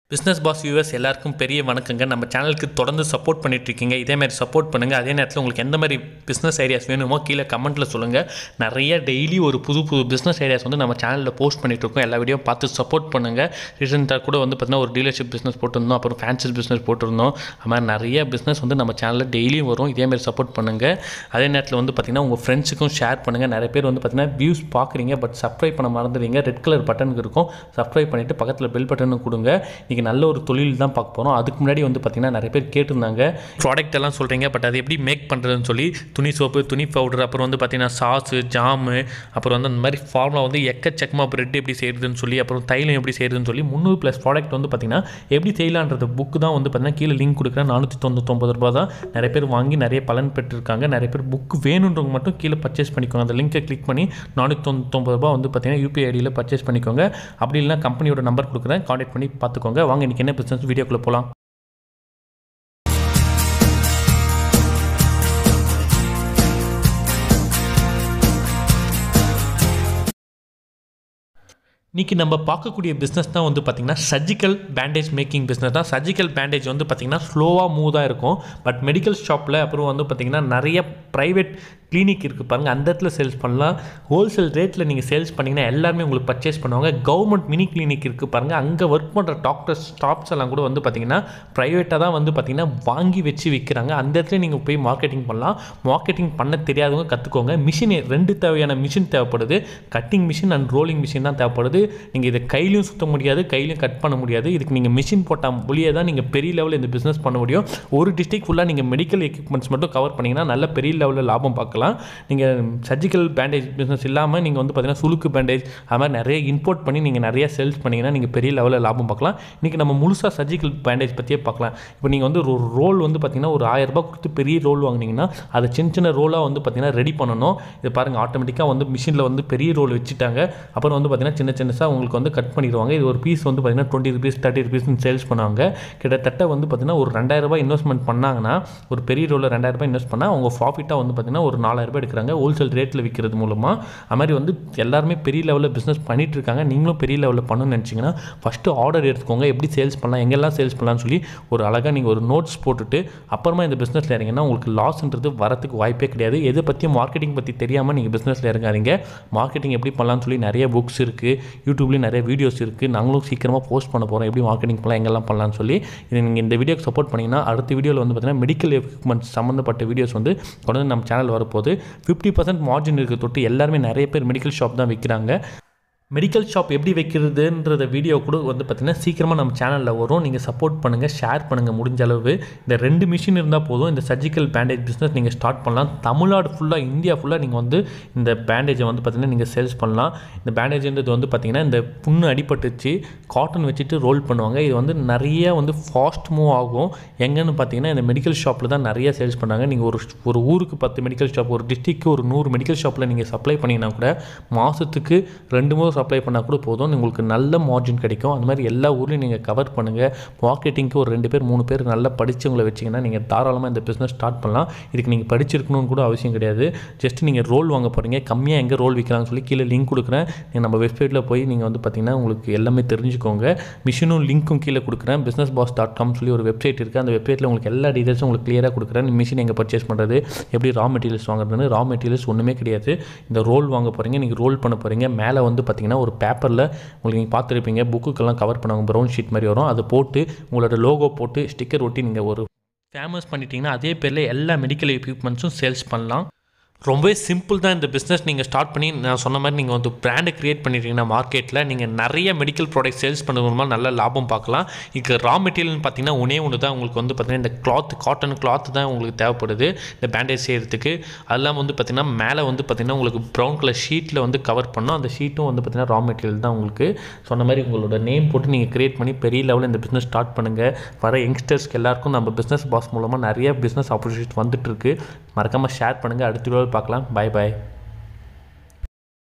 business pass viewers எல்லாருக்கும் பெரிய வணக்கங்க நம்ம சேனலுக்கு தொடர்ந்து சப்போர்ட் பண்ணிட்டு இருக்கீங்க இதே மாதிரி சப்போர்ட் பண்ணுங்கள் அதே நேரத்தில் உங்களுக்கு எந்த மாதிரி பிஸ்னஸ் ஐடியாஸ் வேணுமோ கீழே கமெண்ட்டில் சொல்லுங்கள் நிறைய டெய்லி ஒரு புது புது பிஸ்னஸ் ஐடியாஸ் வந்து நம்ம சேனலில் போஸ்ட் பண்ணிட்டு இருக்கோம் எல்லா வீடியோ பார்த்து சப்போர்ட் பண்ணுங்கள் ரீசெண்டாக கூட வந்து பார்த்தீங்கன்னா ஒரு டீலர்ஷிப் பிஸ்னஸ் போட்டிருந்தோம் அப்புறம் ஃபேன்சி பிஸ்னஸ் போட்டிருந்தோம் அது மாதிரி நிறைய பிஸ்னஸ் வந்து நம்ம சேனலில் டெய்லியும் வரும் இதே மாதிரி சப்போர்ட் பண்ணுங்கள் அதே நேரத்தில் வந்து பார்த்தீங்கன்னா உங்கள் ஃப்ரெண்ட்ஸுக்கும் ஷேர் பண்ணுங்கள் நிறைய பேர் வந்து பார்த்தீங்கன்னா வியூஸ் பார்க்குறீங்க பட் சப்ஸ்கிரைப் பண்ண மறந்துடுறீங்க ரெட் கலர் பட்டனுக்கு இருக்கும் சப்ஸ்கிரைப் பண்ணிவிட்டு பக்கத்தில் பெல் பட்டனும் கொடுங்க இன்றைக்கி நல்ல ஒரு தொழில் தான் பார்க்க போகிறோம் அதுக்கு முன்னாடி வந்து பார்த்திங்கன்னா நிறைய பேர் கேட்டிருந்தாங்க ப்ராடக்ட் எல்லாம் சொல்கிறீங்க பட் அது எப்படி மேக் பண்ணுறதுன்னு சொல்லி துணி சோப்பு துணி பவுடர் அப்புறம் வந்து பார்த்திங்கன்னா சாஸு ஜாமு அப்புறம் வந்து அந்த மாதிரி ஃபார்முலா வந்து எக்கச்சக்கமாக பிரெட் எப்படி செய்கிறதுன்னு சொல்லி அப்புறம் தைலம் எப்படி செய்கிறதுன்னு சொல்லி முந்நூறு ப்ளஸ் ப்ராடக்ட் வந்து பார்த்திங்கன்னா எப்படி செய்யலான்றது புக்கு தான் வந்து பார்த்திங்கன்னா கீழே லிங்க் கொடுக்குறேன் நானூற்றி தொண்ணூத்தொம்பது ரூபா தான் நிறைய பேர் வாங்கி நிறைய பலன் பெற்றிருக்காங்க நிறைய பேர் புக் வேணுன்றவங்க மட்டும் கீழே பர்ச்சேஸ் பண்ணிக்கோங்க அந்த லிங்கை கிளிக் பண்ணி நானூற்றி தொண்ணூத்தொம்பது ரூபா வந்து பார்த்திங்கன்னா யூபிஐ ஐடியில் பர்ச்சேஸ் பண்ணிக்கோங்க அப்படி இல்லைனா கம்பெனியோட நம்பர் கொடுக்குறேன் காண்டாக்ட் பண்ணி பார்த்துக்கோங்க வாங்க இன்றைக்கி என்ன பிஸ்னஸ் வீடியோக்குள்ளே போகலாம் இன்றைக்கி நம்ம பார்க்கக்கூடிய பிஸ்னஸ் தான் வந்து பார்த்திங்கன்னா சர்ஜிக்கல் பேண்டேஜ் மேக்கிங் பிஸ்னஸ் தான் சர்ஜிக்கல் பேண்டேஜ் வந்து பார்த்திங்கன்னா ஸ்லோவாக மூவ் தான் இருக்கும் பட் மெடிக்கல் ஷாப்பில் அப்புறம் வந்து பார்த்திங்கன்னா நிறைய ப்ரைவேட் கிளினிக் இருக்குது பாருங்கள் அந்த இடத்துல சேல்ஸ் பண்ணலாம் ஹோல்சேல் ரேட்டில் நீங்கள் சேல்ஸ் பண்ணிங்கன்னா எல்லாருமே உங்களுக்கு பர்ச்சேஸ் பண்ணுவாங்க கவர்மெண்ட் மினி கிளினிக் இருக்குது பாருங்கள் அங்கே ஒர்க் பண்ணுற டாக்டர்ஸ் ஸ்டாஃப்ஸ் எல்லாம் கூட வந்து பார்த்திங்கன்னா ப்ரைவேட்டாக தான் வந்து பார்த்திங்கன்னா வாங்கி வச்சு விற்கிறாங்க அந்த இடத்துல நீங்கள் போய் மார்க்கெட்டிங் பண்ணலாம் மார்க்கெட்டிங் பண்ண தெரியாதவங்க கற்றுக்கோங்க மிஷின் ரெண்டு தேவையான மிஷின் தேவைப்படுது cutting machine and rolling machine தான் தேவைப்படுது நீங்கள் இதை கையிலையும் சுத்த முடியாது கையிலையும் கட் பண்ண முடியாது இதுக்கு நீங்கள் மிஷின் போட்டால் ஒளியே தான் நீங்கள் பெரிய லெவலில் இந்த பிஸ்னஸ் பண்ண முடியும் ஒரு டிஸ்ட்ரிக் ஃபுல்லாக நீங்கள் மெடிக்கல் எக்யூப்மெண்ட்ஸ் மட்டும் கவர் பண்ணிங்கன்னா நல்ல பெரிய லெவலில் லாபம் பார்க்கலாம் நீங்கள் சர்ஜிக்கல் பேண்டேஜ் பிஸ்னஸ் இல்லாமல் நீங்கள் வந்து பார்த்தீங்கன்னா சுளுக்கு பேண்டேஜ் அது மாதிரி நிறைய இம்போர்ட் பண்ணி நீங்கள் நிறைய சேல்ஸ் பண்ணிங்கன்னா நீங்கள் பெரிய லெவலில் லாபம் பார்க்கலாம் இன்றைக்கி நம்ம முழுசாக சர்ஜிக்கல் பேண்டேஜ் பற்றியே பார்க்கலாம் இப்போ நீங்கள் வந்து ஒரு ரோல் வந்து பார்த்தீங்கன்னா ஒரு ஆயிரம் ரூபாய் கொடுத்து பெரிய ரோல் வாங்கினீங்கன்னா அதை சின்ன சின்ன ரோலாக வந்து பார்த்தீங்கன்னா ரெடி பண்ணணும் இது பாருங்கள் ஆட்டோமேட்டிக்காக வந்து மிஷினில் வந்து பெரிய ரோல் வச்சுட்டாங்க அப்புறம் வந்து பார்த்தீங்கன்னா சின்ன சின்னசாக உங்களுக்கு வந்து கட் பண்ணிடுவாங்க இது ஒரு பீஸ் வந்து பார்த்தீங்கன்னா டுவெண்ட்டி ருபீஸ் தேர்ட்டி ருபீஸ்னு சேல்ஸ் பண்ணுவாங்க கிட்டத்தட்ட வந்து பார்த்தீங்கன்னா ஒரு ரெண்டாயிரம் ரூபாய் இன்வெஸ்ட்மெண்ட் பண்ணாங்கன்னா ஒரு பெரிய ரோலில் ரெண்டாயிரம் ரூபாய் இன்வெஸ்ட் பண்ணால் அவங்க ப்ராஃபிட்டாக வந்து பார்த்தீங்கன்னா ஒரு நாலாயிரம் ரூபாய் எடுக்கிறாங்க ஹோல்சேல் ரேட்டில் விற்கிறது மூலமாக அது மாதிரி வந்து எல்லாருமே பெரிய லெவலில் பிஸ்னஸ் பண்ணிட்டு இருக்காங்க நீங்களும் பெரிய லெவலில் பண்ணணும்னு நினச்சிங்கன்னா ஃபஸ்ட்டு ஆர்டர் எடுத்துக்கோங்க எப்படி சேல்ஸ் பண்ணலாம் எங்கெல்லாம் சேல்ஸ் பண்ணலாம்னு சொல்லி ஒரு அழகாக நீங்கள் ஒரு நோட்ஸ் போட்டுட்டு அப்புறமா இந்த பிஸ்னஸில் இறங்கினா உங்களுக்கு லாஸ்ன்றது வரத்துக்கு வாய்ப்பே கிடையாது எதை பற்றியும் மார்க்கெட்டிங் பற்றி தெரியாமல் நீங்கள் பிஸ்னஸில் இறங்காதீங்க மார்க்கெட்டிங் எப்படி பண்ணலாம்னு சொல்லி நிறைய புக்ஸ் இருக்குது யூடியூப்லேயும் நிறைய வீடியோஸ் இருக்குது நாங்களும் சீக்கிரமாக போஸ்ட் பண்ண போகிறோம் எப்படி மார்க்கெட்டிங் பண்ணலாம் எங்கெல்லாம் பண்ணலாம்னு சொல்லி இது நீங்கள் இந்த வீடியோக்கு சப்போர்ட் பண்ணிங்கன்னா அடுத்த வீடியோவில் வந்து பார்த்தீங்கன்னா மெடிக்கல் எக்யூப்மெண்ட்ஸ் சம்மந்தப்பட்ட வீடியோஸ் வந்து தொடர்ந்து நம்ம சேனல் வரப்போகுது ஃபிஃப்டி பர்சன்ட் மார்ஜின் இருக்க தொட்டு எல்லாருமே நிறைய பேர் மெடிக்கல் ஷாப் தான் விற்கிறாங்க மெடிக்கல் ஷாப் எப்படி வைக்கிறதுன்றத வீடியோ கூட வந்து பார்த்திங்கன்னா சீக்கிரமாக நம்ம சேனலில் வரும் நீங்கள் சப்போர்ட் பண்ணுங்கள் ஷேர் பண்ணுங்கள் முடிஞ்ச அளவு இந்த ரெண்டு மிஷின் இருந்தால் போதும் இந்த சர்ஜிக்கல் பேண்டேஜ் பிஸ்னஸ் நீங்கள் ஸ்டார்ட் பண்ணலாம் தமிழ்நாடு ஃபுல்லாக இந்தியா ஃபுல்லாக நீங்கள் வந்து இந்த பேண்டேஜை வந்து பார்த்திங்கன்னா நீங்கள் சேல்ஸ் பண்ணலாம் இந்த பேண்டேஜ்ன்றது வந்து பார்த்திங்கன்னா இந்த புண்ணு அடிபட்டுச்சு காட்டன் வச்சுட்டு ரோல் பண்ணுவாங்க இது வந்து நிறைய வந்து ஃபாஸ்ட் மூவ் ஆகும் எங்கன்னு பார்த்தீங்கன்னா இந்த மெடிக்கல் ஷாப்பில் தான் நிறைய சேல்ஸ் பண்ணாங்க நீங்கள் ஒரு ஒரு ஊருக்கு பத்து மெடிக்கல் ஷாப் ஒரு டிஸ்ட்ரிக்க்கு ஒரு நூறு மெடிக்கல் ஷாப்பில் நீங்கள் சப்ளை பண்ணிங்கன்னா கூட மாதத்துக்கு ரெண்டு மூணு சப்ளை பண்ணால் கூட போதும் உங்களுக்கு நல்ல மார்ஜின் கிடைக்கும் அந்த மாதிரி எல்லா ஊர்லேயும் நீங்கள் கவர் பண்ணுங்கள் மார்க்கெட்டிங்க்கு ஒரு ரெண்டு பேர் மூணு பேர் நல்லா படித்தவங்களை வச்சிங்கன்னா நீங்கள் தாராளமாக இந்த பிஸ்னஸ் ஸ்டார்ட் பண்ணலாம் இதுக்கு நீங்கள் படிச்சிருக்கணும்னு கூட அவசியம் கிடையாது ஜஸ்ட் நீங்கள் ரோல் வாங்க போகிறீங்க கம்மியாக எங்கே ரோல் விற்கிறாங்கன்னு சொல்லி கீழே லிங்க் கொடுக்குறேன் நீங்கள் நம்ம வெப்சைட்டில் போய் நீங்கள் வந்து பார்த்தீங்கன்னா உங்களுக்கு எல்லாமே தெரிஞ்சுக்கோங்க மிஷினும் லிங்க்கும் கீழே கொடுக்குறேன் பிஸ்னஸ் பாஸ் டாட் காம் சொல்லி ஒரு வெப்சைட் இருக்குது அந்த வெப்சைட்டில் உங்களுக்கு எல்லா டீட்டெயில்ஸும் உங்களுக்கு கிளியராக கொடுக்குறேன் மிஷின் எங்கே பர்ச்சேஸ் பண்ணுறது எப்படி ரா மெட்டீரியல்ஸ் வாங்குறதுன்னு ரா மெட்டீரியல்ஸ் ஒன்றுமே கிடையாது இந்த ரோல் வாங்க போகிறீங்க நீங்கள் ரோல் பண்ண போகிறீங்க மேலே வந்து பார்த்தீங்கன்னா ஒரு பேப்பரில் உங்களுக்கு நீங்கள் பார்த்துருப்பீங்க புக்குக்கெல்லாம் கவர் பண்ணுவாங்க ப்ரௌன் ஷீட் மாதிரி வரும் அதை போட்டு உங்களோட லோகோ போட்டு ஸ்டிக்கர் ஒட்டி நீங்கள் ஒரு ஃபேமஸ் பண்ணிட்டீங்கன்னா அதே பேரில் எல்லா மெடிக்கல் எக்யூப்மெண்ட்ஸும் சேல்ஸ் பண்ணலாம் ரொம்பவே சிம்பிள் தான் இந்த பிஸ்னஸ் நீங்கள் ஸ்டார்ட் பண்ணி நான் சொன்ன மாதிரி நீங்கள் வந்து பிராண்டை க்ரியேட் பண்ணிட்டீங்கன்னா மார்க்கெட்டில் நீங்கள் நிறைய மெடிக்கல் ப்ராடக்ட் சேல்ஸ் பண்ணது மூலமாக நல்ல லாபம் பார்க்கலாம் இதுக்கு ரா மெட்டீரியல்னு பார்த்தீங்கன்னா ஒன்றே ஒன்று தான் உங்களுக்கு வந்து பார்த்தீங்கன்னா இந்த கிளாத் காட்டன் கிளாத் தான் உங்களுக்கு தேவைப்படுது இந்த பேண்டேஜ் செய்கிறதுக்கு அதெல்லாம் வந்து பார்த்திங்கன்னா மேலே வந்து பார்த்திங்கன்னா உங்களுக்கு ப்ரௌன் கலர் ஷீட்டில் வந்து கவர் பண்ணோம் அந்த ஷீட்டும் வந்து பார்த்திங்கன்னா ரா மெட்டீரியல் தான் உங்களுக்கு சொன்ன மாதிரி உங்களோட நேம் போட்டு நீங்கள் க்ரியேட் பண்ணி பெரிய லெவலில் இந்த பிஸ்னஸ் ஸ்டார்ட் பண்ணுங்கள் வர யங்ஸ்டர்ஸ்க்கு எல்லாருக்கும் நம்ம பிஸ்னஸ் பாஸ் மூலமாக நிறைய பிஸ்னஸ் ஆப்பர்ச்சுனிட்டிஸ் வந்துட்டு இருக்கு மறக்காமல் ஷேர் பண்ணுங்கள் அடுத்த வீடியோவில் பார்க்கலாம் பை பாய்